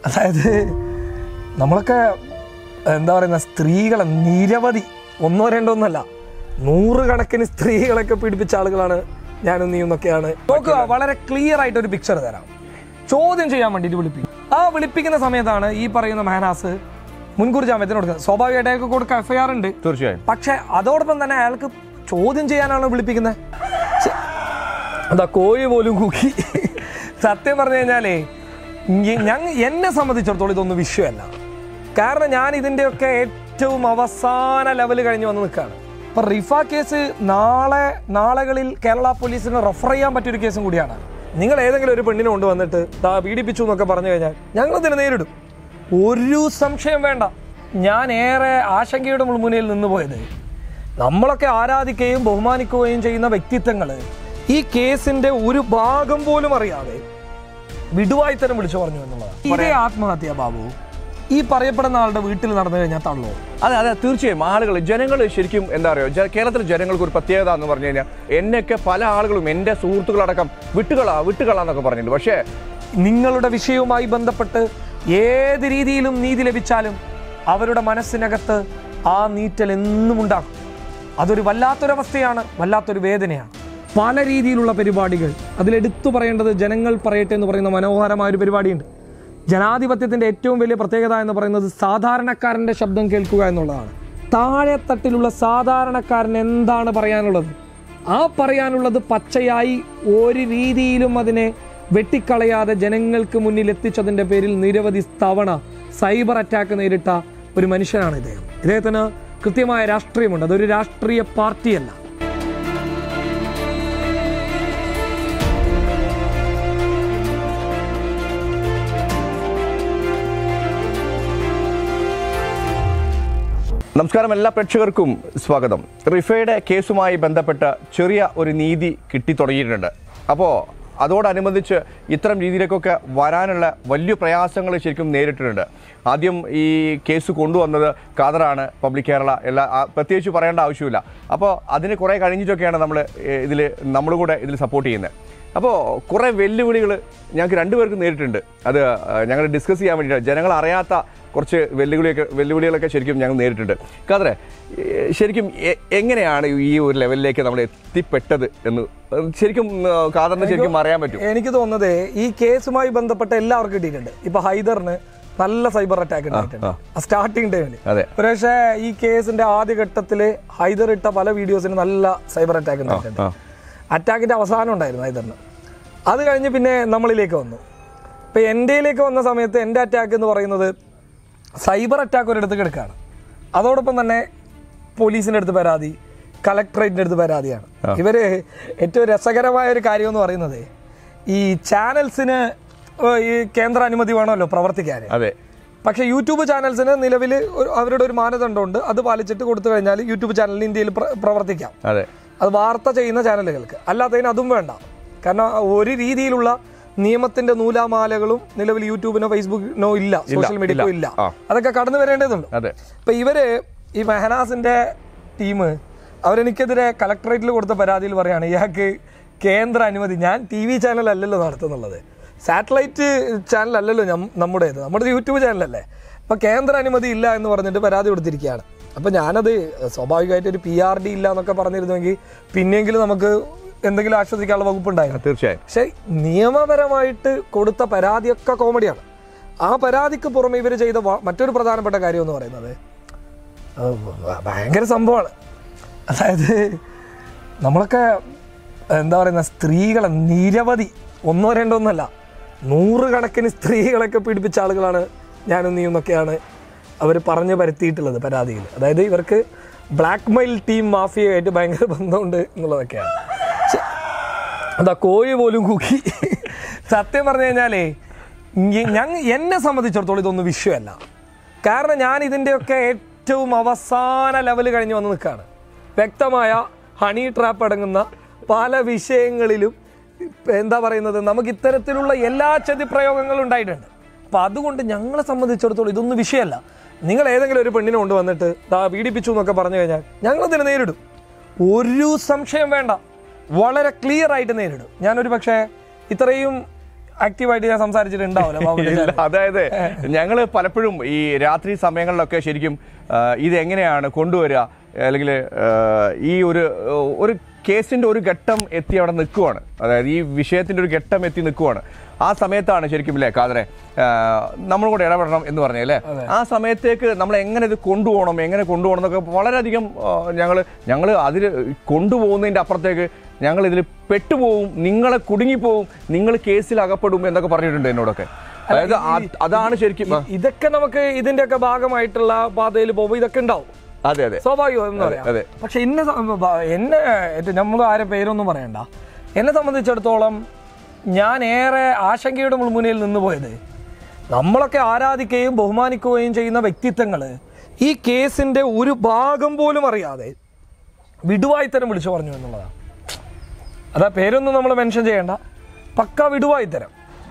അതായത് നമ്മളൊക്കെ എന്താ പറയുന്ന സ്ത്രീകളെ നിരവധി ഒന്നോ രണ്ടോ ഒന്നല്ല നൂറുകണക്കിന് സ്ത്രീകളൊക്കെ പീഡിപ്പിച്ച ആളുകളാണ് ഞാനും നീയും എന്നൊക്കെയാണ് നോക്കുക വളരെ ക്ലിയർ ആയിട്ട് ഒരു പിക്ചർ തരാം ചോദ്യം ചെയ്യാൻ വേണ്ടിയിട്ട് വിളിപ്പിക്കും ആ വിളിപ്പിക്കുന്ന സമയത്താണ് ഈ പറയുന്ന മെഹനാസ് മുൻകൂർ ജാമ്യത്തിന് കൊടുക്കുന്നത് സ്വാഭാവികമായിട്ട് അയാൾക്ക് കൊടുക്കുക എഫ്ഐആർ ഉണ്ട് തീർച്ചയായും പക്ഷെ അതോടൊപ്പം തന്നെ അയാൾക്ക് ചോദ്യം ചെയ്യാനാണ് വിളിപ്പിക്കുന്നത് ശ്ശെ, എന്താ കോഴി പോലും കൂക്കി സത്യം പറഞ്ഞു കഴിഞ്ഞാലേ ഞങ്ങൾ എന്നെ സംബന്ധിച്ചിടത്തോളം ഇതൊന്നും വിഷയമല്ല കാരണം ഞാൻ ഇതിൻ്റെയൊക്കെ ഏറ്റവും അവസാന ലെവൽ കഴിഞ്ഞ് വന്ന് നിൽക്കുകയാണ് ഇപ്പം റിഫ കേസ് നാളെ നാളെകളിൽ കേരള പോലീസിന് റെഫർ ചെയ്യാൻ പറ്റിയൊരു കേസും കൂടിയാണ് നിങ്ങൾ ഏതെങ്കിലും ഒരു പെണ്ണിനെ കൊണ്ടുവന്നിട്ട് ദാ പീഡിപ്പിച്ചു എന്നൊക്കെ പറഞ്ഞു കഴിഞ്ഞാൽ ഞങ്ങളതിനെ നേരിടും ഒരു സംശയം വേണ്ട ഞാൻ ഏറെ ആശങ്കയുടെ മുൾമുനയിൽ നിന്ന് പോയത് നമ്മളൊക്കെ ആരാധിക്കുകയും ബഹുമാനിക്കുകയും ചെയ്യുന്ന വ്യക്തിത്വങ്ങൾ ഈ കേസിന്റെ ഒരു ഭാഗം പോലും അറിയാതെ വിടുവായിത്തരം വിളിച്ചു പറഞ്ഞു എന്നുള്ളതാണ് ഇതേ ആത്മഹത്യ ബാബു ഈ പറയപ്പെടുന്ന ആളുടെ വീട്ടിൽ നടന്നു കഴിഞ്ഞാൽ തള്ളോ അതെ അതെ തീർച്ചയായും ആളുകൾ ജനങ്ങൾ ശരിക്കും എന്താ പറയുക കേരളത്തിലെ ജനങ്ങൾക്ക് ഒരു പ്രത്യേകത എന്ന് പറഞ്ഞു കഴിഞ്ഞാൽ എന്നെയൊക്കെ പല ആളുകളും എൻ്റെ സുഹൃത്തുക്കളടക്കം വിട്ടുകളാ വിട്ടുകളാ എന്നൊക്കെ പറഞ്ഞിട്ടുണ്ട് പക്ഷേ നിങ്ങളുടെ വിഷയവുമായി ബന്ധപ്പെട്ട് ഏത് രീതിയിലും നീതി ലഭിച്ചാലും അവരുടെ മനസ്സിനകത്ത് ആ നീറ്റൽ എന്നും ഉണ്ടാകും അതൊരു വല്ലാത്തൊരവസ്ഥയാണ് വല്ലാത്തൊരു വേദനയാണ് പല രീതിയിലുള്ള പരിപാടികൾ അതിലെടുത്തു പറയേണ്ടത് ജനങ്ങൾ പറയട്ടെ എന്ന് പറയുന്ന മനോഹരമായ ഒരു പരിപാടിയുണ്ട് ജനാധിപത്യത്തിന്റെ ഏറ്റവും വലിയ പ്രത്യേകത എന്ന് പറയുന്നത് സാധാരണക്കാരന്റെ ശബ്ദം കേൾക്കുക എന്നുള്ളതാണ് താഴെത്തട്ടിലുള്ള സാധാരണക്കാരൻ എന്താണ് പറയാനുള്ളത് ആ പറയാനുള്ളത് പച്ചയായി ഒരു രീതിയിലും അതിനെ വെട്ടിക്കളയാതെ ജനങ്ങൾക്ക് മുന്നിൽ എത്തിച്ചതിന്റെ പേരിൽ നിരവധി തവണ സൈബർ അറ്റാക്ക് നേരിട്ട ഒരു മനുഷ്യനാണ് ഇദ്ദേഹം ഇദ്ദേഹത്തിന് കൃത്യമായ രാഷ്ട്രീയമുണ്ട് അതൊരു രാഷ്ട്രീയ പാർട്ടിയല്ല നമസ്കാരം എല്ലാ പ്രേക്ഷകർക്കും സ്വാഗതം റിഫയുടെ കേസുമായി ബന്ധപ്പെട്ട ചെറിയ ഒരു നീതി കിട്ടിത്തുടങ്ങിയിട്ടുണ്ട് അപ്പോൾ അതോടനുബന്ധിച്ച് ഇത്തരം രീതിയിലേക്കൊക്കെ വരാനുള്ള വലിയ പ്രയാസങ്ങൾ ശരിക്കും നേരിട്ടിട്ടുണ്ട് ആദ്യം ഈ കേസ് കൊണ്ടുവന്നത് ഖാദറാണ് പബ്ലിക് കേരള എല്ലാ ആ, പ്രത്യേകിച്ച് പറയേണ്ട ആവശ്യമില്ല അപ്പോൾ അതിന് കുറേ കഴിഞ്ഞിട്ടൊക്കെയാണ് നമ്മൾ ഇതിൽ നമ്മളും കൂടെ ഇതിൽ സപ്പോർട്ട് ചെയ്യുന്നത് അപ്പോൾ കുറേ വെല്ലുവിളികൾ ഞങ്ങൾക്ക് രണ്ടുപേർക്കും നേരിട്ടുണ്ട് അത് ഞങ്ങൾ ഡിസ്കസ് ചെയ്യാൻ വേണ്ടിയിട്ട് ജനങ്ങൾ അറിയാത്ത കുറച്ച് വെല്ലുവിളിയൊക്കെ വെല്ലുവിളികളൊക്കെ ശരിക്കും ഞങ്ങൾ നേരിട്ടുണ്ട് കാതറെ ശരിക്കും എ- എങ്ങനെയാണ് ഈ ഒരു ലെവലിലേക്ക് നമ്മൾ എത്തിപ്പെട്ടത് എന്ന് ശരിക്കും കാതറിന് ശരിക്കും അറിയാൻ പറ്റും എനിക്ക് തോന്നുന്നത് ഈ കേസുമായി ബന്ധപ്പെട്ട എല്ലാവർക്കും കിട്ടിയിട്ടുണ്ട് ഇപ്പൊ ഹൈദറിന് നല്ല സൈബർ അറ്റാക്ക് ഉണ്ടായിട്ടുണ്ട് സ്റ്റാർട്ടിങ് ടൈമില് അതെ പക്ഷേ ഈ കേസിന്റെ ആദ്യഘട്ടത്തില് ഹൈദർ ഇട്ട പല വീഡിയോസിന് നല്ല സൈബർ അറ്റാക്ക് ഉണ്ടായിട്ടുണ്ട് ആ. അറ്റാക്കിന്റെ അവസാനം ഉണ്ടായിരുന്നു ഹൈദറിന് അത് കഴിഞ്ഞ് പിന്നെ നമ്മളിലേക്ക് വന്നു ഇപ്പൊ എൻ്റെയിലേക്ക് വന്ന സമയത്ത് എൻ്റെ അറ്റാക്ക് എന്ന് പറയുന്നത് സൈബർ അറ്റാക്ക് ഒരിടത്ത് കിടക്കുകയാണ് അതോടൊപ്പം തന്നെ പോലീസിന്റെ അടുത്ത് പരാതി കളക്ടറേറ്റിന്റെ അടുത്ത് പരാതിയാണ് ഇവര് ഏറ്റവും രസകരമായ ഒരു കാര്യം എന്ന് പറയുന്നത് ഈ ചാനൽസിന് ഈ കേന്ദ്ര അനുമതി വേണമല്ലോ പ്രവർത്തിക്കാൻ അതെ പക്ഷെ യൂട്യൂബ് ചാനൽസിന് നിലവിൽ ഒരു അവരുടെ ഒരു മാനദണ്ഡമുണ്ട് അത് പാലിച്ചിട്ട് കൊടുത്തു കഴിഞ്ഞാൽ യൂട്യൂബ് ചാനലിന് ഇന്ത്യയിൽ പ്ര- പ്രവർത്തിക്കാം അതെ അത് വാർത്ത ചെയ്യുന്ന ചാനലുകൾക്ക് അല്ലാത്തതിന് അതും വേണ്ട കാരണം ഒരു രീതിയിലുള്ള നിയമത്തിന്റെ നൂലാമാലകളും നിലവിൽ യൂട്യൂബിനോ ഫേസ്ബുക്കിനോ ഇല്ല സോഷ്യൽ മീഡിയക്കോ ഇല്ല ആ. അതൊക്കെ കടന്നു വരേണ്ടതുണ്ട് അതെ ഇപ്പൊ ഇവര് ഈ മെഹനാസിന്റെ ടീം അവരെനിക്കെതിരെ കളക്ടറേറ്റിൽ കൊടുത്ത പരാതിയിൽ പറയാണ് ഇയാൾക്ക് കേന്ദ്ര അനുമതി ഞാൻ ടി വി ചാനൽ അല്ലല്ലോ നടത്തുന്നുള്ളത് സാറ്റലൈറ്റ് ചാനൽ അല്ലല്ലോ ഞം- നമ്മുടേത് നമ്മുടെ യൂട്യൂബ് ചാനലല്ലേ അപ്പൊ കേന്ദ്ര അനുമതി ഇല്ല എന്ന് പറഞ്ഞിട്ട് പരാതി കൊടുത്തിരിക്കുകയാണ് അപ്പൊ ഞാനത് സ്വാഭാവികമായിട്ട് ഒരു പി ആർ ഡി ഇല്ല എന്നൊക്കെ പറഞ്ഞിരുന്നെങ്കിൽ പിന്നെയെങ്കിലും നമുക്ക് എന്തെങ്കിലും ആശ്വസിക്കാനുള്ള വകുപ്പുണ്ടായിരുന്നു തീർച്ചയായും പക്ഷെ നിയമപരമായിട്ട് കൊടുത്ത പരാതിയൊക്കെ കോമഡിയാണ് ആ പരാതിക്ക് പുറമെ ഇവർ ചെയ്ത വ- മറ്റൊരു പ്രധാനപ്പെട്ട കാര്യം എന്ന് പറയുന്നത് അത് ഭ- ഭയങ്കര സംഭവമാണ് അതായത് നമ്മളൊക്കെ എന്താ പറയുന്ന സ്ത്രീകളെ നിരവധി ഒന്നോ രണ്ടോ ഒന്നല്ല നൂറുകണക്കിന് സ്ത്രീകളൊക്കെ പീഡിപ്പിച്ച ആളുകളാണ് ഞാനും നീയും എന്നൊക്കെയാണ് അവർ പറഞ്ഞു പരത്തിയിട്ടുള്ളത് പരാതിയിൽ അതായത് ഇവർക്ക് ബ്ലാക്ക് മെയിൽ ടീം മാഫിയയായിട്ട് ഭയങ്കര ബന്ധമുണ്ട് എന്നുള്ളതൊക്കെയാണ് പക്ഷെ എന്താ കോഴി പോലും കൂക്കി സത്യം പറഞ്ഞു കഴിഞ്ഞാലേ ഞങ്ങൾ എന്നെ സംബന്ധിച്ചിടത്തോളം ഇതൊന്നും വിഷയമല്ല കാരണം ഞാൻ ഇതിൻ്റെയൊക്കെ ഏറ്റവും അവസാന ലെവൽ കഴിഞ്ഞ് വന്ന് നിൽക്കുകയാണ് വ്യക്തമായ ഹണി ട്രാപ്പ് അടങ്ങുന്ന പല വിഷയങ്ങളിലും എന്താ പറയുന്നത് നമുക്ക് ഇത്തരത്തിലുള്ള എല്ലാ ചതിപ്രയോഗങ്ങളും ഉണ്ടായിട്ടുണ്ട് അപ്പം അതുകൊണ്ട് ഞങ്ങളെ സംബന്ധിച്ചിടത്തോളം ഇതൊന്നും വിഷയമല്ല നിങ്ങൾ ഏതെങ്കിലും ഒരു പെണ്ണിനെ കൊണ്ടുവന്നിട്ട് ദാ പീഡിപ്പിച്ചു എന്നൊക്കെ പറഞ്ഞു കഴിഞ്ഞാൽ ഞങ്ങളതിനെ നേരിടും ഒരു സംശയം വേണ്ട വളരെ ക്ലിയർ ആയിട്ട് നേരിടും ഞാനൊരു പക്ഷേ ഇത്രയും ആക്റ്റീവായിട്ട് ഞാൻ സംസാരിച്ചിട്ടുണ്ടാവില്ല ബാബുവിന്റെ ഇല്ല, അതായത് ഞങ്ങൾ പലപ്പോഴും ഈ രാത്രി സമയങ്ങളിലൊക്കെ ശരിക്കും ആ, ഇത് എങ്ങനെയാണ് കൊണ്ടുവരിക അല്ലെങ്കിൽ ഈ ഒരു ഒരു കേസിന്റെ ഒരു ഘട്ടം എത്തി അവിടെ നിൽക്കുവാണ് അതായത് ഈ വിഷയത്തിന്റെ ഒരു ഘട്ടം എത്തി നിൽക്കുവാണ് ആ സമയത്താണ് ശരിക്കും ഇല്ലേ കാതറെ നമ്മൾ കൂടെ ഇടപെടണം എന്ന് പറഞ്ഞല്ലേ ആ സമയത്തേക്ക് നമ്മൾ എങ്ങനെ ഇത് കൊണ്ടുപോകണം എങ്ങനെ കൊണ്ടുപോകണം എന്നൊക്കെ വളരെയധികം ഞങ്ങൾ ഞങ്ങൾ അതിൽ കൊണ്ടുപോകുന്നതിൻ്റെ അപ്പുറത്തേക്ക് ഞങ്ങൾ ഇതിൽ പെട്ടുപോകും നിങ്ങളെ കുടുങ്ങിപ്പോവും നിങ്ങൾ കേസിൽ അകപ്പെടും എന്നൊക്കെ പറഞ്ഞിട്ടുണ്ട് എന്നോടൊക്കെ അതായത് ആ- അതാണ് ശരിക്കും ആ, ഇതൊക്കെ നമുക്ക് ഇതിന്റെ ഒക്കെ ഭാഗമായിട്ടുള്ള പാതയിൽ പോകുമ്പോൾ ഇതൊക്കെ ഉണ്ടാവും അതെ അതെ സ്വാഭാവികം എന്ന് പറയാം അതെ. പക്ഷെ എന്നെ സം- ബ- എന്നെ നമ്മൾ ആരെ പേരൊന്നും പറയണ്ട എന്നെ സംബന്ധിച്ചിടത്തോളം ഞാൻ ഏറെ ആശങ്കയുടെ മുൾമുനയിൽ നിന്ന് പോയത് നമ്മളൊക്കെ ആരാധിക്കുകയും ബഹുമാനിക്കുകയും ചെയ്യുന്ന വ്യക്തിത്വങ്ങൾ ഈ കേസിന്റെ ഒരു ഭാഗം പോലും അറിയാതെ വിടുവായിത്തരം വിളിച്ചു പറഞ്ഞു എന്നുള്ളതാണ് അതാ പേരൊന്നും നമ്മൾ മെൻഷൻ ചെയ്യേണ്ട പക്ക വിടുവായിത്തരം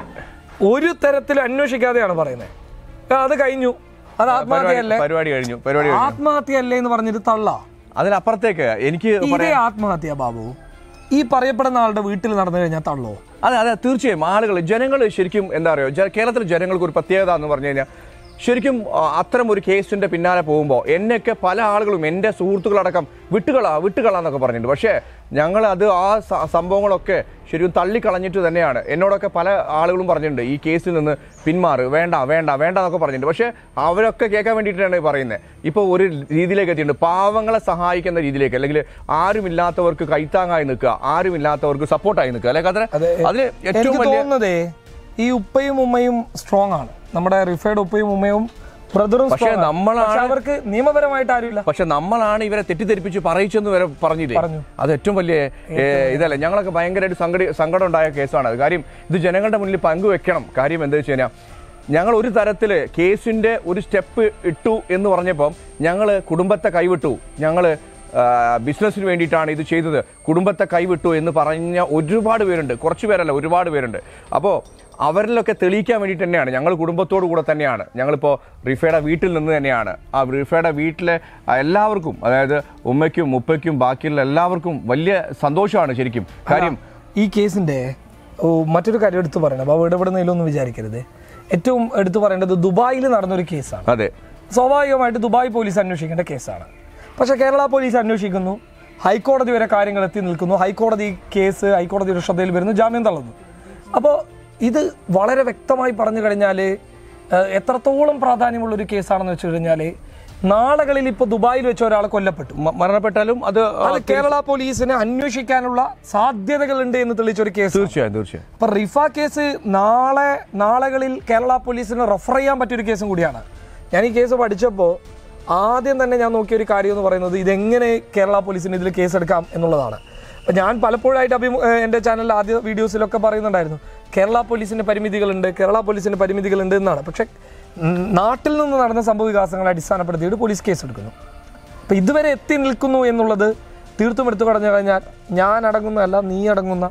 ഒരു തരത്തിൽ അന്വേഷിക്കാതെയാണ് പറയുന്നത് ആ, അത് കഴിഞ്ഞു അത് ആത്മഹത്യയല്ലേ പരിപാടി കഴിഞ്ഞു പരിപാടി കഴിഞ്ഞു ആത്മഹത്യയല്ലേ എന്ന് പറഞ്ഞിട്ട് തള്ള അതിനപ്പുറത്തേക്ക് എനിക്ക് ഇതേ ആത്മഹത്യ ബാബു ഈ പറയപ്പെടുന്ന ആളുടെ വീട്ടിൽ നടന്നു കഴിഞ്ഞാൽ തള്ളോ അതെ അതെ തീർച്ചയായും ആളുകൾ ജനങ്ങൾ ശരിക്കും എന്താ പറയുക കേരളത്തിലെ ജനങ്ങൾക്ക് ഒരു പ്രത്യേകത എന്ന് പറഞ്ഞു കഴിഞ്ഞാൽ ശരിക്കും ആ, അത്തരം ഒരു കേസിന്റെ പിന്നാലെ പോകുമ്പോൾ എന്നെയൊക്കെ പല ആളുകളും എൻ്റെ സുഹൃത്തുക്കളടക്കം വിട്ടുകളാ വിട്ടുകളാ എന്നൊക്കെ പറഞ്ഞിട്ടുണ്ട് പക്ഷേ ഞങ്ങൾ അത് ആ സ- സംഭവങ്ങളൊക്കെ ശരിക്കും തള്ളിക്കളഞ്ഞിട്ട് തന്നെയാണ് എന്നോടൊക്കെ പല ആളുകളും പറഞ്ഞിട്ടുണ്ട് ഈ കേസിൽ നിന്ന് പിന്മാറ് വേണ്ട വേണ്ട വേണ്ട എന്നൊക്കെ പറഞ്ഞിട്ടുണ്ട് പക്ഷേ അവരൊക്കെ കേൾക്കാൻ വേണ്ടിയിട്ടാണ് പറയുന്നത് ഇപ്പോൾ ഒരു രീതിയിലേക്ക് എത്തിയിട്ടുണ്ട് പാവങ്ങളെ സഹായിക്കുന്ന രീതിയിലേക്ക് അല്ലെങ്കിൽ ആരുമില്ലാത്തവർക്ക് കൈത്താങ്ങായി നിൽക്കുക ആരുമില്ലാത്തവർക്ക് സപ്പോർട്ടായി നിൽക്കുക അല്ലെ കഥ അതെ. അതിൽ ഏറ്റവും എനിക്ക് വലിയ തോന്നുന്നതേ ഈ ഉപ്പയും ഉമ്മയും സ്ട്രോങ് ആണ് നമ്മുടെ റിഫൈഡ് ഉപ്പയും ഉമ്മയും ബ്രദറും പക്ഷേ നമ്മളാണ് അവർക്ക് നിയമപരമായിട്ട് ആരുമില്ല പക്ഷെ നമ്മളാണ് ഇവരെ തെറ്റിദ്ധരിപ്പിച്ച് പറയിച്ചെന്ന് വരെ പറഞ്ഞില്ലേ പറഞ്ഞു. അത് ഏറ്റവും വലിയ ഏ, ഇതല്ല ഞങ്ങളൊക്കെ ഭയങ്കരമായിട്ട് സങ്കട സങ്കടം ഉണ്ടായ കേസാണ് അത് കാര്യം ഇത് ജനങ്ങളുടെ മുന്നിൽ പങ്കുവെക്കണം കാര്യം എന്താ വെച്ച് കഴിഞ്ഞാൽ ഞങ്ങൾ ഒരു തരത്തിൽ കേസിന്റെ ഒരു സ്റ്റെപ്പ് ഇട്ടു എന്ന് പറഞ്ഞപ്പം ഞങ്ങൾ കുടുംബത്തെ കൈവിട്ടു ഞങ്ങൾ ബിസിനസ്സിന് വേണ്ടിയിട്ടാണ് ഇത് ചെയ്തത് കുടുംബത്തെ കൈവിട്ടു എന്ന് പറഞ്ഞ ഒരുപാട് പേരുണ്ട് കുറച്ച് പേരല്ല ഒരുപാട് പേരുണ്ട് അപ്പോൾ അവരിലൊക്കെ തെളിയിക്കാൻ വേണ്ടിയിട്ട് തന്നെയാണ് ഞങ്ങൾ കുടുംബത്തോടു കൂടെ തന്നെയാണ് ഞങ്ങളിപ്പോൾ റിഫയുടെ വീട്ടിൽ നിന്ന് തന്നെയാണ് ആ റിഫയുടെ വീട്ടിലെ ആ എല്ലാവർക്കും അതായത് ഉമ്മയ്ക്കും ഉപ്പയ്ക്കും ബാക്കിയുള്ള എല്ലാവർക്കും വലിയ സന്തോഷമാണ് ശരിക്കും കാര്യം ഈ കേസിന്റെ ഓ, മറ്റൊരു കാര്യം എടുത്തു പറയണം ബാബു ഇടപെടുന്നതിലൊന്നും വിചാരിക്കരുത് ഏറ്റവും എടുത്തു പറയേണ്ടത് ദുബായിൽ നടന്നൊരു കേസാണ് അതെ സ്വാഭാവികമായിട്ട് ദുബായ് പോലീസ് അന്വേഷിക്കേണ്ട കേസാണ് പക്ഷെ കേരള പോലീസ് അന്വേഷിക്കുന്നു ഹൈക്കോടതി വരെ കാര്യങ്ങൾ എത്തി നിൽക്കുന്നു ഹൈക്കോടതി കേസ് ഹൈക്കോടതിയുടെ ശ്രദ്ധയിൽ വരുന്നു ജാമ്യം തള്ളുന്നു അപ്പോൾ ഇത് വളരെ വ്യക്തമായി പറഞ്ഞു കഴിഞ്ഞാൽ എത്രത്തോളം പ്രാധാന്യമുള്ള ഒരു കേസാണെന്ന് വെച്ച് കഴിഞ്ഞാൽ നാളുകളിൽ ഇപ്പോൾ ദുബായിൽ വെച്ച് ഒരാൾ കൊല്ലപ്പെട്ടു മ- മരണപ്പെട്ടാലും അത് ആ, അത് കേരള പോലീസിന് അന്വേഷിക്കാനുള്ള സാധ്യതകളുണ്ട് എന്ന് തെളിയിച്ച ഒരു കേസ് തീർച്ചയായും തീർച്ചയായും അപ്പൊ റിഫ കേസ് നാളെ നാളുകളിൽ കേരള പോലീസിന് റെഫർ ചെയ്യാൻ പറ്റിയൊരു കേസും കൂടിയാണ് ഞാൻ ഈ കേസ് പഠിച്ചപ്പോൾ ആദ്യം തന്നെ ഞാൻ നോക്കിയ ഒരു കാര്യം എന്ന് പറയുന്നത് ഇതെങ്ങനെ കേരള പോലീസിന് ഇതിൽ കേസെടുക്കാം എന്നുള്ളതാണ് അപ്പം ഞാൻ പലപ്പോഴായിട്ട് അഭിമു ഏഹ് എൻ്റെ ചാനലിൽ ആദ്യ വീഡിയോസിലൊക്കെ പറയുന്നുണ്ടായിരുന്നു കേരള പോലീസിന് പരിമിതികളുണ്ട് കേരള പോലീസിന് പരിമിതികളുണ്ട് എന്നാണ് പക്ഷെ ഉം, നാട്ടിൽ നിന്ന് നടന്ന സംഭവ വികാസങ്ങളെ അടിസ്ഥാനപ്പെടുത്തിയിട്ട് പോലീസ് കേസെടുക്കുന്നു അപ്പം ഇതുവരെ എത്തി നിൽക്കുന്നു എന്നുള്ളത് തീർത്തും എടുത്തു പറഞ്ഞു കഴിഞ്ഞാൽ ഞാൻ അടങ്ങുന്നതല്ല നീ അടങ്ങുന്ന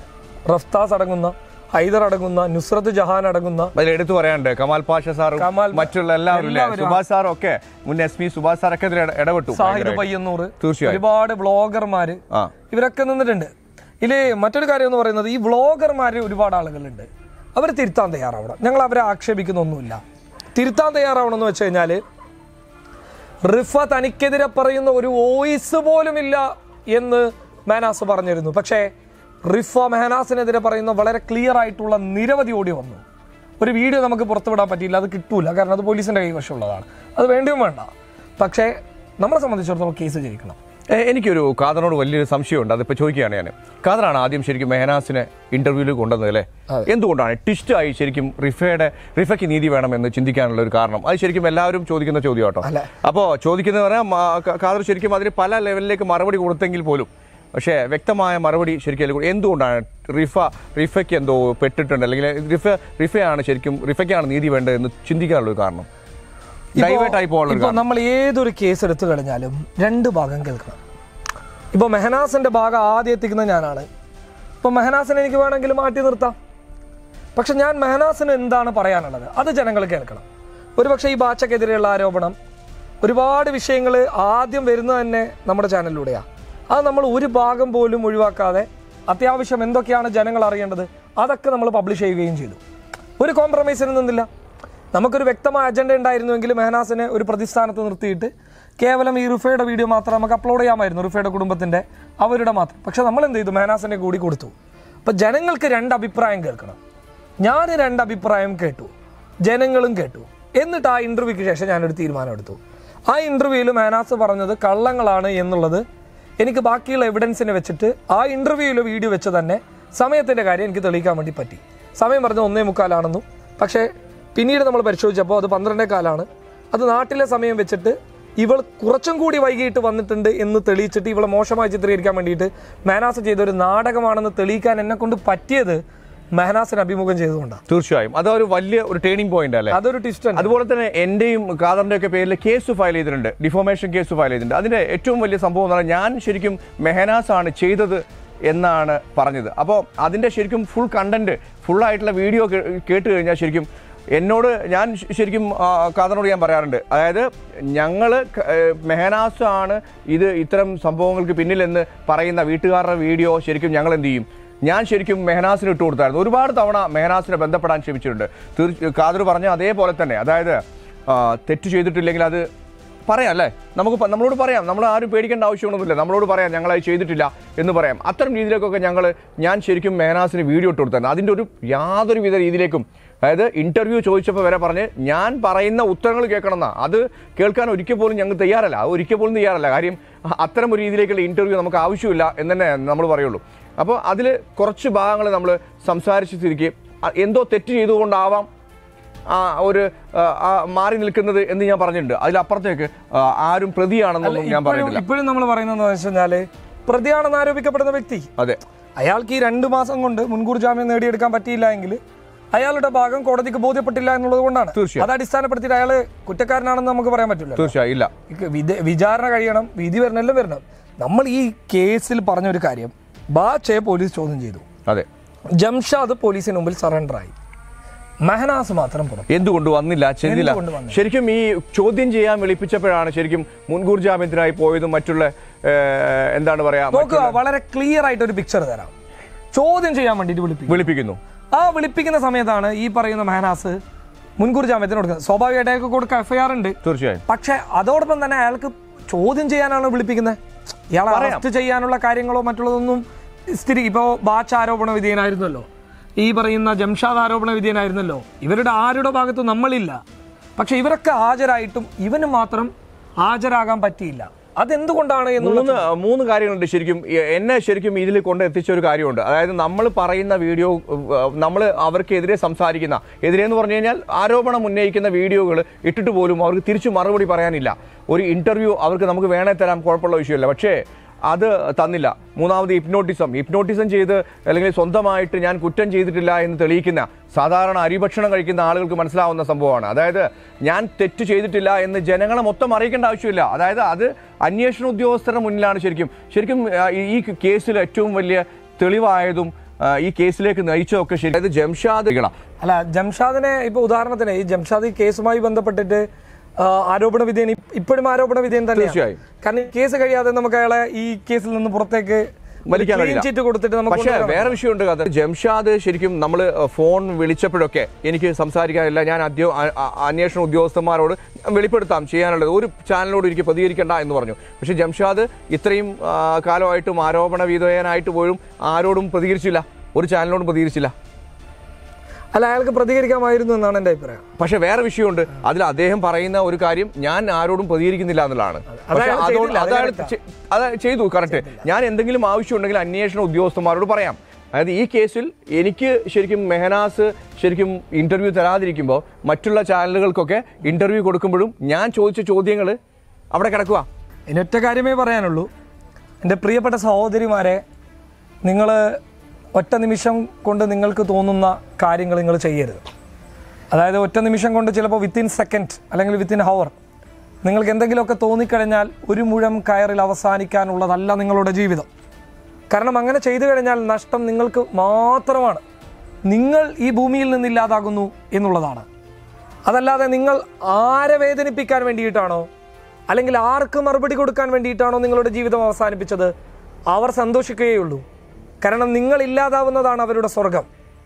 റഫ്താസ് അടങ്ങുന്ന ഹൈദർ അടങ്ങുന്ന നുസ്രത്ത് ജഹാൻ അടങ്ങുന്ന അതിൽ എടുത്തു പറയാനുണ്ട് കമാൽ പാഷ സാറും കമാൽ പാ- മറ്റുള്ള എല്ലാവരും ഇല്ലേ? എല്ലാവരും. സുഭാഷ് സാറും ഒക്കെ മുൻ എസ് പി സുഭാഷ് സാറൊക്കെ ഇതിൽ ഇട- ഇടപെട്ടു സാഹിദ് ഭയങ്കരമായിട്ട്. പയ്യന്നൂർ തീർച്ചയായും. ഒരുപാട് വ്ളോഗർമാര് ആ ഇവരൊക്കെ നിന്നിട്ടുണ്ട് ഇതില് മറ്റൊരു കാര്യം എന്ന് പറയുന്നത് ഈ വ്ളോഗർമാര് ഒരുപാട് ആളുകളുണ്ട് അവർ തിരുത്താൻ തയ്യാറാവണം ഞങ്ങൾ അവരെ ആക്ഷേപിക്കുന്നൊന്നുമില്ല തിരുത്താൻ തയ്യാറാവണം എന്ന് വെച്ച് കഴിഞ്ഞാല് റിഫ തനിക്കെതിരെ പറയുന്ന ഒരു വോയിസ് പോലുമില്ല എന്ന് മെഹനാസ് പറഞ്ഞിരുന്നു പക്ഷേ റിഫ മെഹനാസിനെതിരെ പറയുന്ന വളരെ ക്ലിയർ ആയിട്ടുള്ള നിരവധി ഓഡിയോ വന്നു ഒരു വീഡിയോ നമുക്ക് പുറത്തുവിടാൻ പറ്റിയില്ല അത് കിട്ടൂല കാരണം അത് പോലീസിന്റെ കൈവശമുള്ളതാണ് അത് വേണ്ടിയും വേണ്ട പക്ഷേ നമ്മളെ സംബന്ധിച്ചിടത്തോളം കേസ് ജയിക്കണം എ, എനിക്കൊരു ഖാദറിനോട് വലിയൊരു സംശയമുണ്ട് അതിപ്പോൾ ചോദിക്കുകയാണ് ഞാൻ ഖാദറാണ് ആദ്യം ശരിക്കും മെഹനാസിനെ ഇന്റർവ്യൂവിൽ കൊണ്ടുവന്നത് അല്ലേ എന്തുകൊണ്ടാണ് ട്വിസ്റ്റ് ആയി ശരിക്കും റിഫയുടെ റിഫയ്ക്ക് നീതി വേണമെന്ന് ചിന്തിക്കാനുള്ള ഒരു കാരണം അത് ശരിക്കും എല്ലാവരും ചോദിക്കുന്ന ചോദ്യം കേട്ടോ അല്ല. അപ്പോൾ ചോദിക്കുന്നത് പറയാം ഖാദർ ശരിക്കും അതിന് പല ലെവലിലേക്ക് മറുപടി കൊടുത്തെങ്കിൽ പോലും പക്ഷേ വ്യക്തമായ മറുപടി ശരിക്കും അതിൽ കൂടി- എന്തുകൊണ്ടാണ് റിഫ റിഫയ്ക്ക് എന്തോ പെട്ടിട്ടുണ്ട് അല്ലെങ്കിൽ റിഫ റിഫയാണ് ശരിക്കും റിഫയ്ക്കാണ് നീതി വേണ്ടതെന്ന് ചിന്തിക്കാനുള്ള ഒരു കാരണം ഡൈവേർട്ട് ആയി പോകാനുള്ള ഒരു ഇപ്പൊ നമ്മൾ ഏതൊരു കേസ് എടുത്തു കഴിഞ്ഞാലും രണ്ട് ഭാഗം കേൾക്കണം ഇപ്പൊ മെഹനാസിന്റെ ഭാഗം ആദ്യം എത്തിക്കുന്ന ഞാനാണ് ഇപ്പൊ മെഹനാസിനെ എനിക്ക് വേണമെങ്കിൽ മാറ്റി നിർത്താം പക്ഷെ ഞാൻ മെഹനാസിന് എന്താണ് പറയാനുള്ളത് അത് ജനങ്ങൾ കേൾക്കണം ഒരുപക്ഷെ ഈ ബാച്ചക്കെതിരെയുള്ള ആരോപണം ഒരുപാട് വിഷയങ്ങൾ ആദ്യം വരുന്നത് തന്നെ നമ്മുടെ ചാനലിലൂടെയാണ് അത് നമ്മൾ ഒരു ഭാഗം പോലും ഒഴിവാക്കാതെ അത്യാവശ്യം എന്തൊക്കെയാണ് ജനങ്ങൾ അറിയേണ്ടത് അതൊക്കെ നമ്മൾ പബ്ലിഷ് ചെയ്യുകയും ചെയ്തു ഒരു കോംപ്രമൈസിന് നിന്നില്ല നമുക്കൊരു വ്യക്തമായ അജണ്ട ഉണ്ടായിരുന്നുവെങ്കിൽ മെഹനാസിനെ ഒരു പ്രതിസ്ഥാനത്ത് നിർത്തിയിട്ട് കേവലം ഈ റുഫയുടെ വീഡിയോ മാത്രം നമുക്ക് അപ്ലോഡ് ചെയ്യാമായിരുന്നു റുഫയുടെ കുടുംബത്തിൻ്റെ അവരുടെ മാത്രം പക്ഷെ നമ്മൾ എന്ത് ചെയ്തു മെഹനാസിനെ കൂടി കൊടുത്തു അപ്പം ജനങ്ങൾക്ക് രണ്ട് അഭിപ്രായം കേൾക്കണം ഞാൻ രണ്ട് അഭിപ്രായം കേട്ടു ജനങ്ങളും കേട്ടു എന്നിട്ട് ആ ഇൻ്റർവ്യൂക്ക് ശേഷം ഞാനൊരു തീരുമാനം എടുത്തു ആ ഇൻ്റർവ്യൂവിൽ മേനാസ് പറഞ്ഞത് കള്ളങ്ങളാണ് എന്നുള്ളത് എനിക്ക് ബാക്കിയുള്ള എവിഡൻസിനെ വെച്ചിട്ട് ആ ഇൻ്റർവ്യൂവിലെ വീഡിയോ വെച്ച് തന്നെ സമയത്തിൻ്റെ കാര്യം എനിക്ക് തെളിയിക്കാൻ വേണ്ടി പറ്റി സമയം പറഞ്ഞ ഒന്നേ മുക്കാലാണെന്നും പക്ഷേ പിന്നീട് നമ്മൾ പരിശോധിച്ചപ്പോൾ അത് പന്ത്രണ്ടേ കാലാണ് അത് നാട്ടിലെ സമയം വെച്ചിട്ട് ഇവൾ കുറച്ചും കൂടി വൈകിട്ട് വന്നിട്ടുണ്ട് എന്ന് തെളിയിച്ചിട്ട് ഇവളെ മോശമായി ചിത്രീകരിക്കാൻ വേണ്ടിയിട്ട് മേനാസ് ചെയ്ത ഒരു നാടകമാണെന്ന് തെളിയിക്കാൻ എന്നെ കൊണ്ട് പറ്റിയത് മെഹനാസിന് അഭിമുഖം ചെയ്തുകൊണ്ടാണ് തീർച്ചയായും അത് ഒരു വലിയ ഒരു ടേണിംഗ് പോയിന്റ് അല്ലേ അതൊരു ട്വിസ്റ്റ് ആണ് അതുപോലെ തന്നെ എന്റെയും ഖാദറിന്റെ ഒക്കെ പേരിൽ കേസ് ഫയൽ ചെയ്തിട്ടുണ്ട് ഡിഫോമേഷൻ കേസ് ഫയൽ ചെയ്തിട്ടുണ്ട് അതിന്റെ ഏറ്റവും വലിയ സംഭവം എന്ന് പറഞ്ഞാൽ ഞാൻ ശരിക്കും മെഹനാസ് ആണ് ചെയ്തത് എന്നാണ് പറഞ്ഞത് അപ്പോൾ അതിന്റെ ശരിക്കും ഫുൾ കണ്ടന്റ് ഫുൾ ആയിട്ടുള്ള വീഡിയോ കേട്ട് കഴിഞ്ഞാൽ ശരിക്കും എന്നോട് ഞാൻ ശ- ശരിക്കും ആ, ഖാദറിനോട് ഞാൻ പറയാറുണ്ട് അതായത് ഞങ്ങൾ മെഹനാസ് ആണ് ഇത് ഇത്തരം സംഭവങ്ങൾക്ക് പിന്നിലെന്ന് പറയുന്ന വീട്ടുകാരുടെ വീഡിയോ ശരിക്കും ഞങ്ങൾ എന്ത് ചെയ്യും ഞാൻ ശരിക്കും മെഹനാസിന് ഇട്ട് കൊടുത്തായിരുന്നു ഒരുപാട് തവണ മെഹനാസിനെ ബന്ധപ്പെടാൻ ശ്രമിച്ചിട്ടുണ്ട് തീർച്ച ഖാദർ പറഞ്ഞ അതേപോലെ തന്നെ അതായത് ആ, തെറ്റ് ചെയ്തിട്ടില്ലെങ്കിൽ അത് പറയാം അല്ലേ നമുക്ക് പ- നമ്മളോട് പറയാം നമ്മൾ ആരും പേടിക്കേണ്ട ആവശ്യമൊന്നുമില്ല നമ്മളോട് പറയാം ഞങ്ങൾ അത് ചെയ്തിട്ടില്ല എന്ന് പറയാം അത്തരം രീതിയിലേക്കൊക്കെ ഞങ്ങൾ ഞാൻ ശരിക്കും മെഹനാസിന് വീഡിയോ ഇട്ട് കൊടുത്തായിരുന്നു അതിൻ്റെ ഒരു യാതൊരു വിധ രീതിയിലേക്കും അതായത് ഇന്റർവ്യൂ ചോദിച്ചപ്പോൾ വരെ പറഞ്ഞ് ഞാൻ പറയുന്ന ഉത്തരങ്ങൾ കേൾക്കണമെന്നാ അത് കേൾക്കാൻ ഒരിക്കൽ പോലും ഞങ്ങൾ തയ്യാറല്ല അത് ഒരിക്കൽ പോലും തയ്യാറല്ല കാര്യം അ- അത്തരം ഒരു രീതിയിലേക്കുള്ള ഇന്റർവ്യൂ നമുക്ക് ആവശ്യമില്ല എന്ന് തന്നെ നമ്മൾ പറയുള്ളൂ അപ്പോൾ അതിൽ കുറച്ച് ഭാഗങ്ങൾ നമ്മൾ സംസാരിച്ച് തിരികെ എന്തോ തെറ്റ് ചെയ്തുകൊണ്ടാവാം ആ ഒരു ആ, ആ, മാറി നിൽക്കുന്നത് എന്ന് ഞാൻ പറഞ്ഞിട്ടുണ്ട് അതിലപ്പുറത്തേക്ക് ആ, ആരും പ്രതിയാണെന്നൊന്നും ഞാൻ ഇപ്പോഴും പറയുന്നില്ല ഇപ്പോഴും നമ്മൾ പറയുന്നത് എന്താ വെച്ച് കഴിഞ്ഞാല് പ്രതിയാണെന്ന് ആരോപിക്കപ്പെടുന്ന വ്യക്തി അതെ അയാൾക്ക് ഈ രണ്ട് മാസം കൊണ്ട് മുൻകൂർ ജാമ്യം നേടിയെടുക്കാൻ പറ്റിയില്ല എങ്കിൽ അയാളുടെ ഭാഗം കോടതിക്ക് ബോധ്യപ്പെട്ടില്ല എന്നുള്ളത് കൊണ്ടാണ് തീർച്ചയായും. അത് അടിസ്ഥാനപ്പെടുത്തിയിട്ട് അയാൾ കുറ്റക്കാരനാണെന്ന് നമുക്ക് പറയാൻ പറ്റില്ല തീർച്ചയായും ഇല്ല വിചാരണ കഴിയണം വിധി വരണം എല്ലാം വരണം നമ്മൾ ഈ കേസിൽ പറഞ്ഞ ഒരു കാര്യം ബാച്ചയെ പോലീസ് ചോദ്യം ചെയ്തു അതെ ജംഷാദ് പോലീസിന് മുമ്പിൽ സറണ്ടറായി മെഹനാസ് മാത്രം പുറത്തു എന്തുകൊണ്ട് വന്നില്ല ചെന്നില്ല എന്തുകൊണ്ട് വന്നില്ല? ശരിക്കും ഈ ചോദ്യം ചെയ്യാൻ വിളിപ്പിച്ചപ്പോഴാണ് ശരിക്കും മുൻകൂർ ജാമ്യത്തിനായി പോയതും മറ്റുള്ള ഏ, എന്താണ് പറയാ നോക്കുക വളരെ ക്ലിയർ ആയിട്ട് ഒരു പിക്ചർ തരാം ചോദ്യം ചെയ്യാൻ വേണ്ടിയിട്ട് വിളിപ്പിക്കും വിളിപ്പിക്കുന്നു ആ വിളിപ്പിക്കുന്ന സമയത്താണ് ഈ പറയുന്ന മെഹനാസ് മുൻകൂർ ജാമ്യത്തിന് കൊടുക്കുന്നത് സ്വാഭാവികമായിട്ട് അയാൾക്ക് കൊടുക്കുക എഫ്ഐആർ ഉണ്ട് തീർച്ചയായും പക്ഷെ അതോടൊപ്പം തന്നെ അയാൾക്ക് ചോദ്യം ചെയ്യാനാണ് വിളിപ്പിക്കുന്നത് ഇയാളെ അറസ്റ്റ് ചെയ്യാനുള്ള കാര്യങ്ങളോ മറ്റുള്ളതൊന്നും സ്ഥിതി ഇപ്പോൾ ബാച്ച് ആരോപണ വിധേയനായിരുന്നല്ലോ ഈ പറയുന്ന ജംഷാദ് ആരോപണ വിധേയനായിരുന്നല്ലോ ഇവരുടെ ആരുടെ ഭാഗത്തും നമ്മളില്ല പക്ഷെ ഇവരൊക്കെ ഹാജരായിട്ടും ഇവന് മാത്രം ഹാജരാകാൻ പറ്റിയില്ല അതെന്തുകൊണ്ടാണ് എന്നുള്ള മൂന്ന് മൂന്ന് കാര്യങ്ങളുണ്ട് ശരിക്കും എ- എന്നെ ശരിക്കും ഇതിൽ കൊണ്ട് എത്തിച്ച ഒരു കാര്യമുണ്ട് അതായത് നമ്മൾ പറയുന്ന വീഡിയോ നമ്മൾ അവർക്കെതിരെ സംസാരിക്കുന്ന എതിരെ എന്ന് പറഞ്ഞു കഴിഞ്ഞാൽ ആരോപണം ഉന്നയിക്കുന്ന വീഡിയോകൾ ഇട്ടിട്ട് പോലും അവർക്ക് തിരിച്ചു മറുപടി പറയാനില്ല ഒരു ഇന്റർവ്യൂ അവർക്ക് നമുക്ക് വേണേ തരാം കുഴപ്പമുള്ള വിഷയമല്ല പക്ഷേ അത് തന്നില്ല മൂന്നാമത് ഹിപ്നോട്ടിസം ഹിപ്നോട്ടിസം ചെയ്ത് അല്ലെങ്കിൽ സ്വന്തമായിട്ട് ഞാൻ കുറ്റം ചെയ്തിട്ടില്ല എന്ന് തെളിയിക്കുന്ന സാധാരണ അരിഭക്ഷണം കഴിക്കുന്ന ആളുകൾക്ക് മനസ്സിലാവുന്ന സംഭവമാണ് അതായത് ഞാൻ തെറ്റ് ചെയ്തിട്ടില്ല എന്ന് ജനങ്ങളെ മൊത്തം അറിയിക്കേണ്ട ആവശ്യമില്ല അതായത് അത് അന്വേഷണ ഉദ്യോഗസ്ഥരുടെ മുന്നിലാണ് ശരിക്കും ശരിക്കും ആ, ഈ- ഈ കേസിൽ ഏറ്റവും വലിയ തെളിവായതും ആ, ഈ കേസിലേക്ക് നയിച്ചതൊക്കെ ശരി അതായത് ജംഷാദ് അല്ല ജംഷാദിനെ ഇപ്പൊ ഉദാഹരണത്തിന് ഈ ജംഷാദ് ഈ കേസുമായി ബന്ധപ്പെട്ടിട്ട് ആ, ആരോപണ വിധേയൻ ഇപ്പ- ഇപ്പോഴും ആരോപണ വിധേയൻ തന്നെയാണ് തീർച്ചയായും. കാരണം ഈ കേസ് കഴിയാതെ നമുക്ക് അയാളെ ഈ കേസിൽ നിന്ന് പുറത്തേക്ക് വലിക്കാൻ ക്ലീൻ കഴിയില്ല. ചീറ്റ് കൊടുത്തിട്ട് നമുക്ക് പക്ഷേ കൊണ്ടുവരാൻ വേറെ വിഷയമുണ്ട് കഥ ജംഷാദ് ശരിക്കും നമ്മൾ ഫോൺ വിളിച്ചപ്പോഴൊക്കെ എനിക്ക് സംസാരിക്കാനില്ല ഞാൻ അദ്യോ അ- അ- അന്വേഷണ ഉദ്യോഗസ്ഥന്മാരോട് വെളിപ്പെടുത്താം ചെയ്യാനുള്ളത് ഒരു ചാനലിനോട് എനിക്ക് പ്രതികരിക്കേണ്ട എന്ന് പറഞ്ഞു പക്ഷേ ജംഷാദ് ഇത്രയും ആ, കാലമായിട്ടും ആരോപണ വിധേയനായിട്ട് പോലും ആരോടും പ്രതികരിച്ചില്ല ഒരു ചാനലിനോടും പ്രതികരിച്ചില്ല അല്ല അയാൾക്ക് പ്രതികരിക്കാമായിരുന്നു എന്നാണ് എന്റെ അഭിപ്രായം പക്ഷെ വേറെ വിഷയമുണ്ട് അതിൽ അദ്ദേഹം പറയുന്ന ഒരു കാര്യം ഞാൻ ആരോടും പ്രതികരിക്കുന്നില്ല എന്നുള്ളതാണ് പക്ഷെ അയാൾ അതോട് ചെയ്തില്ല, അത് അതാണ് correct ആ. ചെ- അത് ചെയ്തു കറക്റ്റ് ഞാൻ എന്തെങ്കിലും ആവശ്യമുണ്ടെങ്കിൽ അന്വേഷണ ഉദ്യോഗസ്ഥന്മാരോട് പറയാം അതായത് ഈ കേസിൽ എനിക്ക് ശരിക്കും മെഹനാസ് ശരിക്കും ഇന്റർവ്യൂ തരാതിരിക്കുമ്പോൾ മറ്റുള്ള ചാനലുകൾക്കൊക്കെ ഇന്റർവ്യൂ കൊടുക്കുമ്പോഴും ഞാൻ ചോദിച്ച ചോദ്യങ്ങൾ അവിടെ കിടക്കുക ഇനി ഒറ്റ കാര്യമേ പറയാനുള്ളൂ എൻ്റെ പ്രിയപ്പെട്ട സഹോദരിമാരെ നിങ്ങൾ ഒറ്റ നിമിഷം കൊണ്ട് നിങ്ങൾക്ക് തോന്നുന്ന കാര്യങ്ങൾ നിങ്ങൾ ചെയ്യരുത് അതായത് ഒറ്റ നിമിഷം കൊണ്ട് ചിലപ്പോൾ വിത്തിൻ സെക്കൻഡ് അല്ലെങ്കിൽ വിത്തിൻ ഹവർ നിങ്ങൾക്ക് എന്തെങ്കിലുമൊക്കെ തോന്നിക്കഴിഞ്ഞാൽ ഒരു മുഴം കയറിൽ അവസാനിക്കാനുള്ളതല്ല നിങ്ങളുടെ ജീവിതം കാരണം അങ്ങനെ ചെയ്തു കഴിഞ്ഞാൽ നഷ്ടം നിങ്ങൾക്ക് മാത്രമാണ് നിങ്ങൾ ഈ ഭൂമിയിൽ നിന്നില്ലാതാകുന്നു എന്നുള്ളതാണ് അതല്ലാതെ നിങ്ങൾ ആരെ വേദനിപ്പിക്കാൻ വേണ്ടിയിട്ടാണോ അല്ലെങ്കിൽ ആർക്ക് മറുപടി കൊടുക്കാൻ വേണ്ടിയിട്ടാണോ നിങ്ങളുടെ ജീവിതം അവസാനിപ്പിച്ചത് അവർ സന്തോഷിക്കുകയുള്ളൂ കാരണം നിങ്ങൾ ഇല്ലാതാവുന്നതാണ് അവരുടെ സ്വർഗം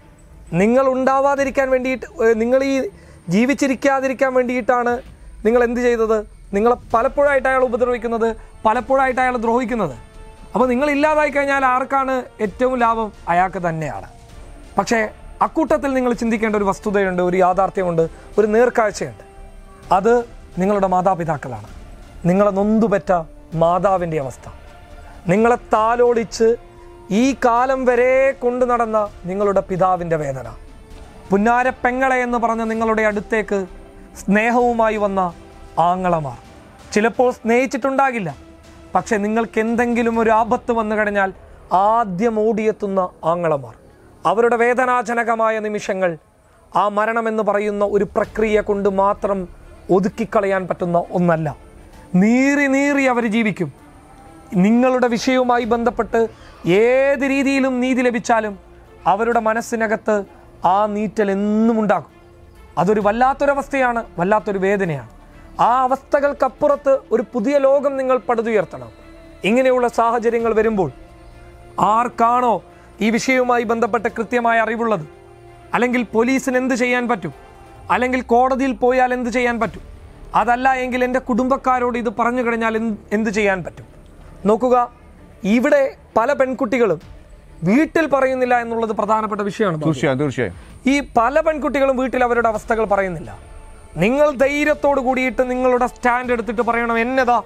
നിങ്ങൾ ഉണ്ടാവാതിരിക്കാൻ വേണ്ടിയിട്ട് ഏഹ്, നിങ്ങൾ ഈ ജീവിച്ചിരിക്കാതിരിക്കാൻ വേണ്ടിയിട്ടാണ് നിങ്ങൾ എന്ത് ചെയ്തത് നിങ്ങളെ പലപ്പോഴായിട്ട് അയാൾ ഉപദ്രവിക്കുന്നത് പലപ്പോഴായിട്ട് അയാൾ ദ്രോഹിക്കുന്നത് അപ്പോൾ നിങ്ങൾ ഇല്ലാതായി കഴിഞ്ഞാൽ ആർക്കാണ് ഏറ്റവും ലാഭം അയാൾക്ക് തന്നെയാണ് പക്ഷേ അക്കൂട്ടത്തിൽ നിങ്ങൾ ചിന്തിക്കേണ്ട ഒരു വസ്തുതയുണ്ട് ഒരു യാഥാർത്ഥ്യമുണ്ട് ഒരു നേർക്കാഴ്ചയുണ്ട് അത് നിങ്ങളുടെ മാതാപിതാക്കളാണ് നിങ്ങളെ നൊന്തുപെറ്റ മാതാവിൻ്റെ അവസ്ഥ നിങ്ങളെ താലോടിച്ച് ഈ കാലം വരെ കൊണ്ടു നടന്ന നിങ്ങളുടെ പിതാവിൻ്റെ വേദന പുന്നാര പെങ്ങളെ എന്ന് പറഞ്ഞ നിങ്ങളുടെ അടുത്തേക്ക് സ്നേഹവുമായി വന്ന ആങ്ങളമാർ ചിലപ്പോൾ സ്നേഹിച്ചിട്ടുണ്ടാകില്ല പക്ഷെ നിങ്ങൾക്ക് എന്തെങ്കിലും ഒരു ആപത്ത് വന്നു കഴിഞ്ഞാൽ ആദ്യം ഓടിയെത്തുന്ന ആങ്ങളമാർ അവരുടെ വേദനാജനകമായ നിമിഷങ്ങൾ ആ മരണമെന്ന് പറയുന്ന ഒരു പ്രക്രിയ കൊണ്ട് മാത്രം ഒതുക്കിക്കളയാൻ പറ്റുന്ന ഒന്നല്ല നീറി നീറി അവർ ജീവിക്കും നിങ്ങളുടെ വിഷയവുമായി ബന്ധപ്പെട്ട് ഏത് രീതിയിലും നീതി ലഭിച്ചാലും അവരുടെ മനസ്സിനകത്ത് ആ നീറ്റൽ എന്നും ഉണ്ടാകും അതൊരു വല്ലാത്തൊരവസ്ഥയാണ് വല്ലാത്തൊരു വേദനയാണ് ആ അവസ്ഥകൾക്കപ്പുറത്ത് ഒരു പുതിയ ലോകം നിങ്ങൾ പടുതുയർത്തണം ഇങ്ങനെയുള്ള സാഹചര്യങ്ങൾ വരുമ്പോൾ ആർക്കാണോ ഈ വിഷയവുമായി ബന്ധപ്പെട്ട് കൃത്യമായ അറിവുള്ളത് അല്ലെങ്കിൽ പോലീസിന് എന്ത് ചെയ്യാൻ പറ്റും അല്ലെങ്കിൽ കോടതിയിൽ പോയാൽ എന്ത് ചെയ്യാൻ പറ്റും അതല്ല എങ്കിൽ എൻ്റെ കുടുംബക്കാരോട് ഇത് പറഞ്ഞു കഴിഞ്ഞാൽ എന്ത് എന്ത് ചെയ്യാൻ പറ്റും നോക്കുക ഇവിടെ പല പെൺകുട്ടികളും വീട്ടിൽ പറയുന്നില്ല എന്നുള്ളത് പ്രധാനപ്പെട്ട വിഷയമാണ് ബാബു. തീർച്ചയായും തീർച്ചയായും ഈ പല പെൺകുട്ടികളും വീട്ടിൽ അവരുടെ അവസ്ഥകൾ പറയുന്നില്ല നിങ്ങൾ ധൈര്യത്തോട് കൂടിയിട്ട് നിങ്ങളുടെ സ്റ്റാൻഡ് എടുത്തിട്ട് പറയണം എന്നതാ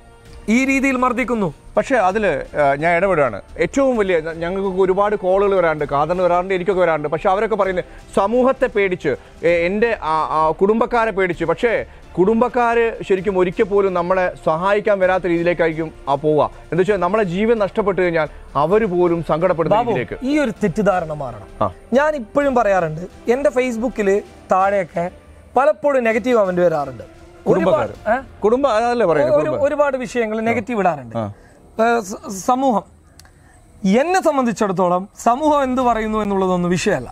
ഈ രീതിയിൽ മർദ്ദിക്കുന്നു പക്ഷേ അതിൽ ഞാൻ ഇടപെടുകയാണ് ഏറ്റവും വലിയ ഞ- ഞങ്ങൾക്ക് ഒരുപാട് കോളുകൾ വരാറുണ്ട് കാതറിന് വരാറുണ്ട് എനിക്കൊക്കെ വരാറുണ്ട് പക്ഷെ അവരൊക്കെ പറയുന്നത് സമൂഹത്തെ പേടിച്ച് എ- എൻ്റെ ആ- ആ കുടുംബക്കാരെ പേടിച്ച് പക്ഷേ കുടുംബക്കാർ ശരിക്കും ഒരിക്കൽ പോലും നമ്മളെ സഹായിക്കാൻ വരാത്ത രീതിയിലേക്കായിരിക്കും ആ പോവുക എന്താ വെച്ചാൽ നമ്മളെ ജീവൻ നഷ്ടപ്പെട്ടു കഴിഞ്ഞാൽ അവർ പോലും സങ്കടപ്പെടുന്ന ബാബു രീതിയിലേക്ക് ഈ ഒരു തെറ്റിദ്ധാരണ മാറണം ആ. ഞാൻ ഇപ്പോഴും പറയാറുണ്ട് എൻ്റെ ഫേസ്ബുക്കിൽ താഴെയൊക്കെ പലപ്പോഴും നെഗറ്റീവ് കമന്റ് വരാറുണ്ട് ഒരുപാട് ഏ? കുടുംബം അതല്ലേ പറയുന്നത് ഒരു ഒരുപാട് വിഷയങ്ങൾ നെഗറ്റീവ് ഇടാറുണ്ട് ഏ, സ- സമൂഹം എന്നെ സംബന്ധിച്ചിടത്തോളം സമൂഹം എന്ത് പറയുന്നു എന്നുള്ളതൊന്നും വിഷയമല്ല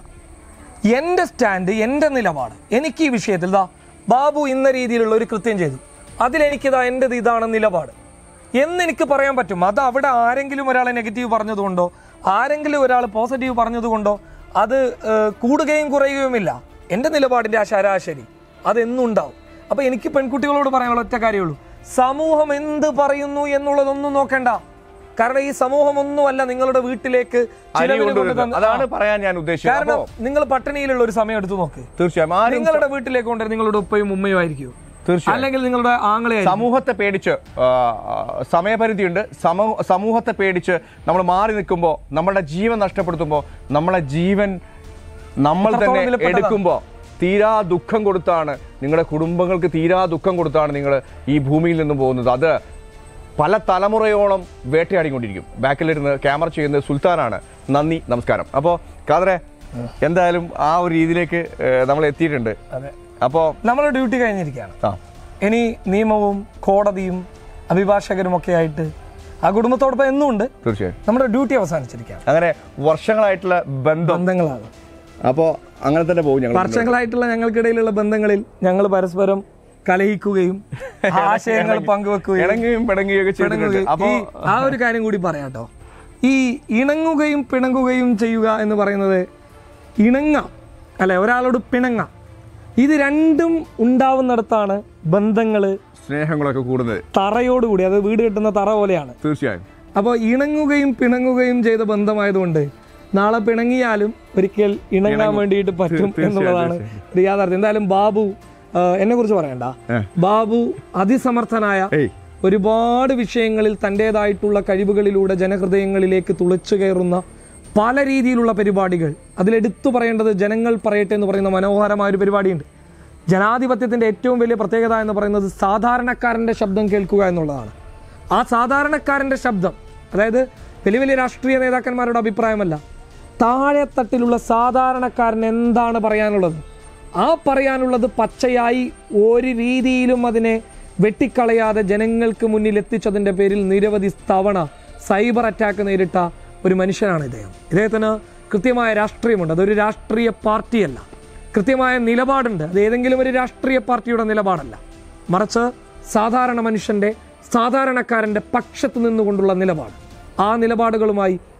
എൻ്റെ സ്റ്റാൻഡ് എൻ്റെ നിലപാട് എനിക്ക് ഈ വിഷയത്തിൽ ദാ ബാബു ഇന്ന രീതിയിലുള്ള ഒരു കൃത്യം ചെയ്തു അതിലെനിക്കിതാ എൻ്റെത് ഇതാണ് നിലപാട് എന്നെനിക്ക് പറയാൻ പറ്റും അത് അവിടെ ആരെങ്കിലും ഒരാളെ നെഗറ്റീവ് പറഞ്ഞതുകൊണ്ടോ ആരെങ്കിലും ഒരാൾ പോസിറ്റീവ് പറഞ്ഞതുകൊണ്ടോ അത് ഏഹ്, കൂടുകയും കുറയുകയുമില്ല എൻ്റെ നിലപാടിൻ്റെ ആ ശരാശരി അതെന്നും ഉണ്ടാവും അപ്പോൾ എനിക്ക് പെൺകുട്ടികളോട് പറയാനുള്ള ഒറ്റ കാര്യമുള്ളൂ സമൂഹം എന്ത് പറയുന്നു എന്നുള്ളതൊന്നും നോക്കണ്ട കാരണം ഈ സമൂഹം ഒന്നുമല്ല നിങ്ങളുടെ വീട്ടിലേക്ക് അരി ചിലവിന് കൊണ്ട് കൊണ്ടുവരുന്നത് തന്ന- അതാണ് പറയാൻ ഞാൻ ഉദ്ദേശിച്ചത് കാരണം അപ്പോ നിങ്ങൾ പട്ടിണിയിലുള്ള ഒരു സമയം എടുത്തു നോക്ക് തീർച്ചയായും ആരും നിങ്ങളുടെ വീട്ടിലേക്ക് കൊണ്ടുവരുന്ന നിങ്ങളുടെ ഉപ്പയും ഉമ്മയും ആയിരിക്കും തീർച്ചയായും അല്ലെങ്കിൽ നിങ്ങളുടെ ആങ്ങളെ സമൂഹത്തെ പേടിച്ച് ആ, ആ, സമയപരിധിയുണ്ട് സമൂഹ സമൂഹത്തെ പേടിച്ച് നമ്മൾ മാറി നിൽക്കുമ്പോൾ നമ്മുടെ ജീവൻ നഷ്ടപ്പെടുത്തുമ്പോൾ നമ്മളെ ജീവൻ നമ്മൾ തന്നെ എത്രത്തോളം വിലപ്പെട്ടതാണ്? എടുക്കുമ്പോൾ തീരാ ദുഃഖം കൊടുത്താണ് നിങ്ങളുടെ കുടുംബങ്ങൾക്ക് തീരാ ദുഃഖം കൊടുത്താണ് നിങ്ങൾ ഈ ഭൂമിയിൽ നിന്നും പോകുന്നത് അത് പല തലമുറയോളം വേട്ടയാടിക്കൊണ്ടിരിക്കും ബാക്കിലിരുന്ന് ക്യാമറ ചെയ്യുന്നത് സുൽത്താനാണ് നന്ദി നമസ്കാരം അപ്പോൾ കാതറെ എന്തായാലും ആ ഒരു രീതിയിലേക്ക് ഏ, നമ്മൾ എത്തിയിട്ടുണ്ട് അതെ അപ്പോൾ നമ്മുടെ ഡ്യൂട്ടി കഴിഞ്ഞിരിക്കുകയാണ് ആ ഇനി നിയമവും കോടതിയും അഭിഭാഷകരും ഒക്കെ ആയിട്ട് ആ കുടുംബത്തോടൊപ്പം എന്നും ഉണ്ട് തീർച്ചയായും നമ്മുടെ ഡ്യൂട്ടി അവസാനിച്ചിരിക്കുകയാണ് അങ്ങനെ വർഷങ്ങളായിട്ടുള്ള ബന്ധം ബന്ധങ്ങളാണ് അപ്പോൾ അങ്ങനെ തന്നെ പോകും ഞങ്ങൾ വർഷങ്ങളായിട്ടുള്ള ഞങ്ങൾക്കിടയിലുള്ള ബന്ധങ്ങളിൽ ഞങ്ങൾ പരസ്പരം കലഹിക്കുകയും ആശയങ്ങൾ പങ്കുവെക്കുകയും ഇണങ്ങുകയും പിണങ്ങുകയും ഒക്കെ ചെയ്തിട്ടുണ്ട് പിണങ്ങുകയും അപ്പോൾ ഈ ആ ഒരു കാര്യം കൂടി പറയാട്ടോ ഈ ഇണങ്ങുകയും പിണങ്ങുകയും ചെയ്യുക എന്ന് പറയുന്നത് ഇണങ്ങാം അല്ലെ ഒരാളോട് പിണങ്ങാം ഇത് രണ്ടും ഉണ്ടാവുന്നിടത്താണ് ബന്ധങ്ങൾ സ്നേഹങ്ങളൊക്കെ കൂടുന്നത് തറയോടുകൂടി അത് വീട് കെട്ടുന്ന തറ പോലെയാണ് തീർച്ചയായും അപ്പോൾ ഇണങ്ങുകയും പിണങ്ങുകയും ചെയ്ത ബന്ധമായതുകൊണ്ട് നാളെ പിണങ്ങിയാലും ഒരിക്കൽ ഇണങ്ങാൻ വേണ്ടിയിട്ട് പറ്റും എന്നുള്ളതാണ് ഒരു യാഥാർത്ഥ്യം എന്തായാലും ബാബു എന്നെ കുറിച്ച് പറയണ്ട ഏ. ബാബു അതിസമർത്ഥനായ ഏയ് ഒരുപാട് വിഷയങ്ങളിൽ തൻ്റെതായിട്ടുള്ള കഴിവുകളിലൂടെ ജനഹൃദയങ്ങളിലേക്ക് തുളച്ചു കയറുന്ന പല രീതിയിലുള്ള പരിപാടികൾ അതിലെടുത്തു പറയേണ്ടത് ജനങ്ങൾ പറയട്ടെ എന്ന് പറയുന്ന മനോഹരമായ ഒരു പരിപാടിയുണ്ട് ജനാധിപത്യത്തിൻ്റെ ഏറ്റവും വലിയ പ്രത്യേകത എന്ന് പറയുന്നത് സാധാരണക്കാരൻ്റെ ശബ്ദം കേൾക്കുക എന്നുള്ളതാണ് ആ സാധാരണക്കാരൻ്റെ ശബ്ദം അതായത് വലിയ വലിയ രാഷ്ട്രീയ നേതാക്കന്മാരുടെ അഭിപ്രായമല്ല താഴെത്തട്ടിലുള്ള സാധാരണക്കാരന് എന്താണ് പറയാനുള്ളത് ആ പറയാനുള്ളത് പച്ചയായി ഒരു രീതിയിലും അതിനെ വെട്ടിക്കളയാതെ ജനങ്ങൾക്ക് മുന്നിൽ എത്തിച്ചതിൻ്റെ പേരിൽ നിരവധി തവണ സൈബർ അറ്റാക്ക് നേരിട്ട ഒരു മനുഷ്യനാണ് ഇദ്ദേഹം ഇദ്ദേഹത്തിന് കൃത്യമായ രാഷ്ട്രീയമുണ്ട് അതൊരു രാഷ്ട്രീയ പാർട്ടിയല്ല കൃത്യമായ നിലപാടുണ്ട് അത് ഏതെങ്കിലും ഒരു രാഷ്ട്രീയ പാർട്ടിയുടെ നിലപാടല്ല മറിച്ച് സാധാരണ മനുഷ്യൻ്റെ സാധാരണക്കാരൻ്റെ പക്ഷത്ത് നിന്നുകൊണ്ടുള്ള നിലപാട് ആ നിലപാടുകളുമായി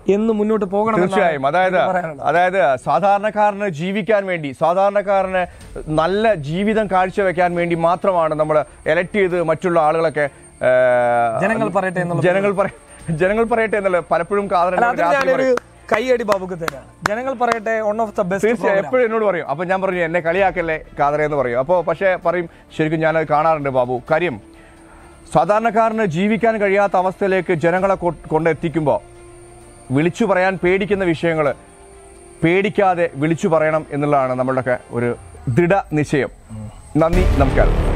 എന്ന് മുന്നോട്ട് പോകണം തീർച്ചയായും അതായത് അതായത് സാധാരണക്കാരന് ജീവിക്കാൻ വേണ്ടി സാധാരണക്കാരന് നല്ല ജീവിതം കാഴ്ചവെക്കാൻ വേണ്ടി മാത്രമാണ് നമ്മൾ എലക്ട് ചെയ്ത് മറ്റുള്ള ആളുകളൊക്കെ ആ, ജനങ്ങൾ പറയട്ടെ എന്നുള്ള ജനങ്ങൾ പറ- ജനങ്ങൾ പറയട്ടെ എന്നുള്ള പലപ്പോഴും കാതൽ അല്ല, എന്നോട് അതിന് രാത്രി ഞാനൊരു പറയും. കൈയടി ബാബുക്ക് തരാണ് ജനങ്ങൾ പറയട്ടെ വൺ ഓഫ് ദ ബെസ്റ്റ് തീർച്ചയായും എപ്പോഴും എന്നോട് പറയും അപ്പൊ ഞാൻ പറഞ്ഞു എന്നെ കളിയാക്കല്ലേ കാതറ എന്ന് പറയും അപ്പോൾ പക്ഷേ പറയും ശരിക്കും ഞാനത് കാണാറുണ്ട് ബാബു കാര്യം സാധാരണക്കാരന് ജീവിക്കാൻ കഴിയാത്ത അവസ്ഥയിലേക്ക് ജനങ്ങളെ കൊ- കൊണ്ടെത്തിക്കുമ്പോൾ വിളിച്ചു പറയാൻ പേടിക്കുന്ന വിഷയങ്ങൾ പേടിക്കാതെ വിളിച്ചു പറയണം എന്നുള്ളതാണ് നമ്മളുടെയൊക്കെ ഒരു ദൃഢ നിശ്ചയം നന്ദി നമസ്കാരം